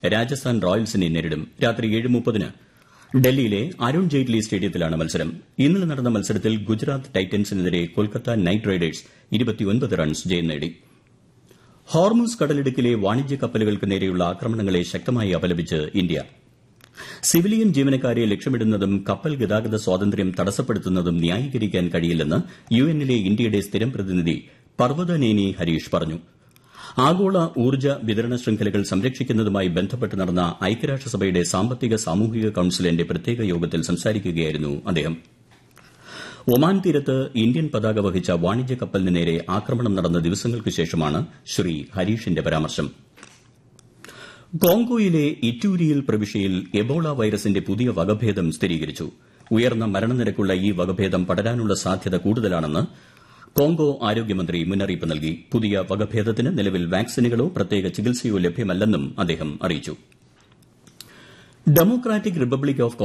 രാജസ്ഥാൻ റോയൽസിനെ നേരിടും രാത്രി ഏഴ് മുപ്പതിന് ഡൽഹിയിലെ അരുൺ ജെയ്റ്റ്ലി സ്റ്റേഡിയത്തിലാണ് മത്സരം ഇന്നലെ നടന്ന മത്സരത്തിൽ ഗുജറാത്ത് ടൈറ്റൻസിനെതിരെ കൊൽക്കത്ത നൈറ്റ് റൈഡേഴ്സ് റൺസ് ജയം നേടി ഹോർമുസ് കടലിടുക്കിലെ വാണിജ്യ കപ്പലുകൾക്ക് നേരെയുള്ള ആക്രമണങ്ങളെ ശക്തമായി അപലപിച്ച് ഇന്ത്യ സിവിലിയൻ ജീവനക്കാരെ ലക്ഷ്യമിടുന്നതും കപ്പൽ ഗതാഗത സ്വാതന്ത്ര്യം തടസ്സപ്പെടുത്തുന്നതും ന്യായീകരിക്കാൻ കഴിയില്ലെന്ന് യുഎന്നിലെ ഇന്ത്യയുടെ സ്ഥിരം പ്രതിനിധി പർവ്വതനേനി ഹരീഷ് പറഞ്ഞു ആഗോള ഊർജ്ജ വിതരണ ശൃംഖലകൾ സംരക്ഷിക്കുന്നതുമായി ബന്ധപ്പെട്ട് നടന്ന ഐക്യരാഷ്ട്രസഭയുടെ സാമ്പത്തിക സാമൂഹിക കൌൺസിലിന്റെ പ്രത്യേക യോഗത്തിൽ സംസാരിക്കുകയായിരുന്നു അദ്ദേഹം ഒമാൻ തീരത്ത് ഇന്ത്യൻ പതാക വഹിച്ച വാണിജ്യ കപ്പലിന് നേരെ ആക്രമണം നടന്ന ദിവസങ്ങൾക്ക് ശേഷമാണ് ശ്രീ ഹരീഷിന്റെ പരാമർശം കോങ്കോയിലെ ഇറ്റൂരിയിൽ പ്രവിശ്യയിൽ എബോള വൈറസിന്റെ പുതിയ വകഭേദം സ്ഥിരീകരിച്ചു ഉയർന്ന മരണനിരക്കുള്ള ഈ വകഭേദം പടരാനുള്ള സാധ്യത കൂടുതലാണെന്ന് കോങ്കോ ആരോഗ്യമന്ത്രി മുന്നറിയിപ്പ് നൽകി പുതിയ വകഭേദത്തിന് നിലവിൽ വാക്സിനുകളോ പ്രത്യേക ചികിത്സയോ ലഭ്യമല്ലെന്നും അദ്ദേഹം അറിയിച്ചു ഡെമോക്രാറ്റിക് റിപ്പബ്ലിക് ഓഫ്